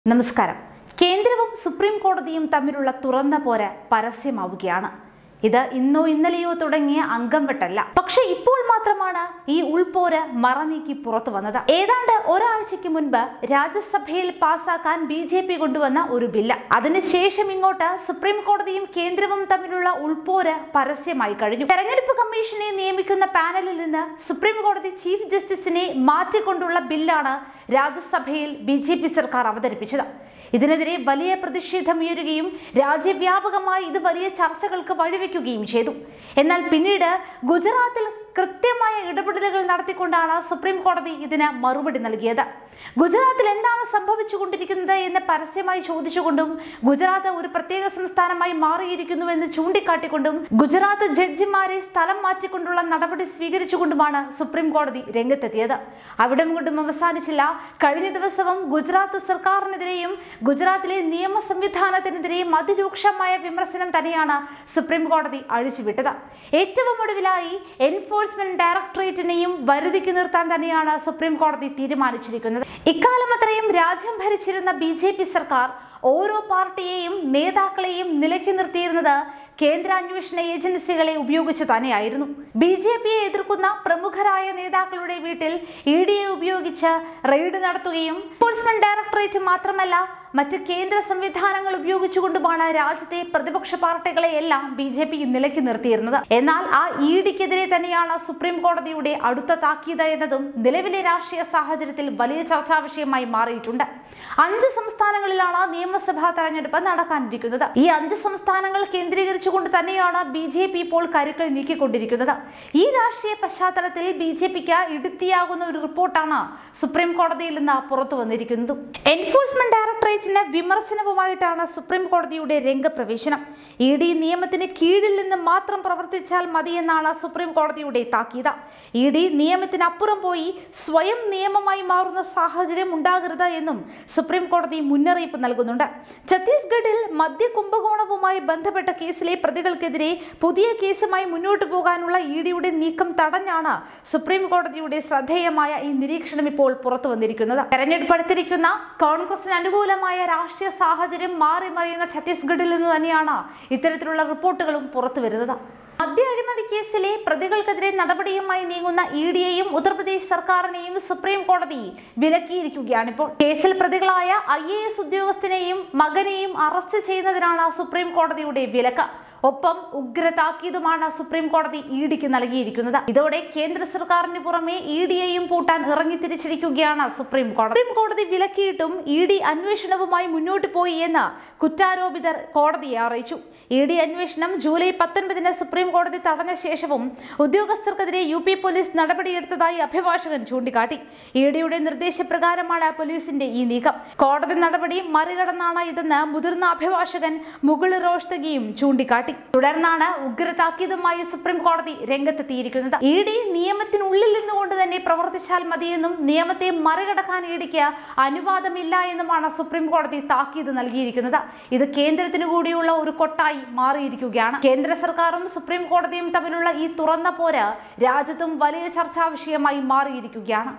നമസ്കാരം കേന്ദ്രവും സുപ്രീം കോടതിയും തമ്മിലുള്ള തുറന്ന പോര് പരസ്യമാവുകയാണ് ഇത് ഇന്നോ ഇന്നലെയോ തുടങ്ങിയ അംഗം വെട്ടല്ല പക്ഷെ ഇപ്പോൾ മാത്രമാണ് ഈ ഉൾപോര് മറനീക്കി പുറത്തു വന്നത് ഏതാണ്ട് ഒരാഴ്ചയ്ക്ക് മുൻപ് രാജ്യസഭയിൽ പാസാക്കാൻ ബി ജെ പി കൊണ്ടുവന്ന ഒരു ബില്ല് അതിനുശേഷം ഇങ്ങോട്ട് സുപ്രീം കോടതിയും കേന്ദ്രവും തമ്മിലുള്ള ഉൾപോര് പരസ്യമായി കഴിഞ്ഞു തെരഞ്ഞെടുപ്പ് കമ്മീഷനെ നിയമിക്കുന്ന പാനലിൽ നിന്ന് സുപ്രീം കോടതി ചീഫ് ജസ്റ്റിസിനെ മാറ്റിക്കൊണ്ടുള്ള ബില്ലാണ് രാജ്യസഭയിൽ ബി ജെ പി സർക്കാർ അവതരിപ്പിച്ചത് ഇതിനെതിരെ വലിയ പ്രതിഷേധമുയരുകയും രാജ്യവ്യാപകമായി ഇത് വലിയ ചർച്ചകൾക്ക് വഴിവെക്കുകയും ചെയ്തു എന്നാൽ പിന്നീട് ഗുജറാത്തിൽ കൃത്യമായ ഇടപെടലുകൾ നടത്തിക്കൊണ്ടാണ് സുപ്രീം കോടതി ഇതിന് മറുപടി നൽകിയത് ഗുജറാത്തിൽ എന്താണ് സംഭവിച്ചുകൊണ്ടിരിക്കുന്നത് എന്ന് പരസ്യമായി ചോദിച്ചുകൊണ്ടും ഗുജറാത്ത് ഒരു പ്രത്യേക സംസ്ഥാനമായി മാറിയിരിക്കുന്നുവെന്ന് ചൂണ്ടിക്കാട്ടിക്കൊണ്ടും ഗുജറാത്ത് ജഡ്ജിമാരെ സ്ഥലം മാറ്റിക്കൊണ്ടുള്ള നടപടി സ്വീകരിച്ചുകൊണ്ടുമാണ് സുപ്രീം കോടതി രംഗത്തെത്തിയത് അവിടം കൊണ്ടും അവസാനിച്ചില്ല കഴിഞ്ഞ ദിവസവും ഗുജറാത്ത് സർക്കാരിനെതിരെയും ഗുജറാത്തിലെ നിയമ സംവിധാനത്തിനെതിരെയും അതിരൂക്ഷമായ വിമർശനം തന്നെയാണ് സുപ്രീം കോടതി അഴിച്ചുവിട്ടത് ഏറ്റവും ഒടുവിലായി എൻഫോഴ്സ്മെന്റ് ഡയറക്ടറേറ്റിനെയും വരുതിക്ക് നിർത്താൻ തന്നെയാണ് സുപ്രീം കോടതി തീരുമാനിച്ചിരിക്കുന്നത് ഇക്കാലം അത്രയും രാജ്യം ഭരിച്ചിരുന്ന ബി സർക്കാർ ഓരോ പാർട്ടിയെയും നേതാക്കളെയും നിലയ്ക്ക് നിർത്തിയിരുന്നത് കേന്ദ്ര അന്വേഷണ ഏജൻസികളെ ഉപയോഗിച്ച് തന്നെയായിരുന്നു ബി ജെ പിയെ എതിർക്കുന്ന പ്രമുഖരായ നേതാക്കളുടെ വീട്ടിൽ ഇ ഡിയെ ഉപയോഗിച്ച് റെയ്ഡ് നടത്തുകയും എൻഫോഴ്സ്മെന്റ് ഡയറക്ടറേറ്റ് മാത്രമല്ല മറ്റ് കേന്ദ്ര സംവിധാനങ്ങൾ ഉപയോഗിച്ചുകൊണ്ടുമാണ് രാജ്യത്തെ പ്രതിപക്ഷ പാർട്ടികളെ എല്ലാം ബി ജെ പി നിലയ്ക്ക് നിർത്തിയിരുന്നത് എന്നാൽ ആ ഇ ഡിക്കെതിരെ തന്നെയാണ് സുപ്രീം കോടതിയുടെ അടുത്ത താക്കീത് എന്നതും നിലവിലെ രാഷ്ട്രീയ സാഹചര്യത്തിൽ വലിയ ചർച്ചാ വിഷയമായി മാറിയിട്ടുണ്ട് അഞ്ച് സംസ്ഥാനങ്ങളിലാണ് നിയമസഭാ തെരഞ്ഞെടുപ്പ് നടക്കാനിരിക്കുന്നത് ഈ അഞ്ച് സംസ്ഥാനങ്ങൾ കേന്ദ്രീകരിച്ചുകൊണ്ട് തന്നെയാണ് ബി ജെ പി ഇപ്പോൾ കരുക്കൾ നീക്കിക്കൊണ്ടിരിക്കുന്നത് ഈ രാഷ്ട്രീയ പശ്ചാത്തലത്തിൽ ബി ജെ പിക്ക് ഇടുത്തിയാകുന്ന ഒരു റിപ്പോർട്ടാണ് സുപ്രീം കോടതിയിൽ നിന്ന് പുറത്തു വന്നിരിക്കുന്നത് എൻഫോഴ്സ്മെന്റ് ഡയറക്ടറേറ്റിന് വിമർശനവുമായിട്ടാണ് സുപ്രീം കോടതിയുടെ രംഗപ്രവേശനം ഇ ഡി നിയമത്തിന് കീഴിൽ നിന്ന് മാത്രം പ്രവർത്തിച്ചാൽ മതിയെന്നാണ് സുപ്രീം കോടതിയുടെ താക്കീത് ഇ ഡി നിയമത്തിനപ്പുറം പോയി സ്വയം നിയമമായി മാറുന്ന സാഹചര്യം ഉണ്ടാകരുത് എന്നും സുപ്രീം കോടതി മുന്നറിയിപ്പ് നൽകുന്നുണ്ട് ഛത്തീസ്ഗഡിൽ മദ്യ കുംഭകോണവുമായി ബന്ധപ്പെട്ട കേസിലെ പ്രതികൾക്കെതിരെ പുതിയ കേസുമായി മുന്നോട്ട് പോകാനുള്ള ഇ ഡിയുടെ നീക്കം തടഞ്ഞാണ് സുപ്രീം കോടതിയുടെ ശ്രദ്ധേയമായ ഈ നിരീക്ഷണം ഇപ്പോൾ പുറത്തു വന്നിരിക്കുന്നത് തെരഞ്ഞെടുപ്പ് അടുത്തിരിക്കുന്ന കോൺഗ്രസിന് അനുകൂലമായ രാഷ്ട്രീയ സാഹചര്യം മാറി മറിയുന്ന ഛത്തീസ്ഗഡിൽ നിന്ന് തന്നെയാണ് ഇത്തരത്തിലുള്ള റിപ്പോർട്ടുകളും പുറത്തു വരുന്നത് മദ്യ അഴിമതി കേസിലെ പ്രതികൾക്കെതിരെ നടപടിയുമായി നീങ്ങുന്ന ഇ ഡിയെയും ഉത്തർപ്രദേശ് സർക്കാരിനെയും സുപ്രീം കോടതി വിലക്കിയിരിക്കുകയാണിപ്പോൾ കേസിൽ പ്രതികളായ ഐ എ എസ് ഉദ്യോഗസ്ഥനെയും മകനെയും അറസ്റ്റ് ചെയ്യുന്നതിനാണ് സുപ്രീം കോടതിയുടെ വിലക്ക് ഒപ്പം ഉഗ്ര താക്കീതുമാണ് സുപ്രീം കോടതി ഇ ഡിക്ക് നൽകിയിരിക്കുന്നത് ഇതോടെ കേന്ദ്ര സർക്കാരിന് പുറമെ ഇ ഡിയെയും പൂട്ടാൻ ഇറങ്ങിത്തിരിച്ചിരിക്കുകയാണ് സുപ്രീം കോടതി സുപ്രീം കോടതി വിലക്കിയിട്ടും ഇ ഡി അന്വേഷണവുമായി മുന്നോട്ട് പോയി എന്ന് കുറ്റാരോപിതർ കോടതിയെ അറിയിച്ചു ഇ ഡി അന്വേഷണം ജൂലൈ പത്തൊൻപതിന് സുപ്രീം കോടതി തടഞ്ഞ ശേഷവും ഉദ്യോഗസ്ഥർക്കെതിരെ യു പി പോലീസ് നടപടിയെടുത്തതായി അഭിഭാഷകൻ ചൂണ്ടിക്കാട്ടി ഇ ഡിയുടെ നിർദ്ദേശപ്രകാരമാണ് പോലീസിന്റെ ഈ നീക്കം കോടതി നടപടി മറികടന്നാണ് ഇതെന്ന് മുതിർന്ന അഭിഭാഷകൻ മുകുൾ റോഷ്തഗിയും ചൂണ്ടിക്കാട്ടി തുടർന്നാണ് ഉഗ്ര താക്കീതുമായി സുപ്രീം കോടതി രംഗത്തെത്തിയിരിക്കുന്നത് ഇ ഡി നിയമത്തിനുള്ളിൽ നിന്നുകൊണ്ട് തന്നെ പ്രവർത്തിച്ചാൽ മതിയെന്നും നിയമത്തെ മറികടക്കാൻ ഇ ഡിക്ക് അനുവാദമില്ല എന്നുമാണ് സുപ്രീം കോടതി താക്കീത് നൽകിയിരിക്കുന്നത് ഇത് കേന്ദ്രത്തിനു കൂടിയുള്ള ഒരു കൊട്ടായി മാറിയിരിക്കുകയാണ് കേന്ദ്ര സർക്കാരും സുപ്രീം കോടതിയും തമ്മിലുള്ള ഈ തുറന്ന പോര് രാജ്യത്തും വലിയ ചർച്ചാ വിഷയമായി മാറിയിരിക്കുകയാണ്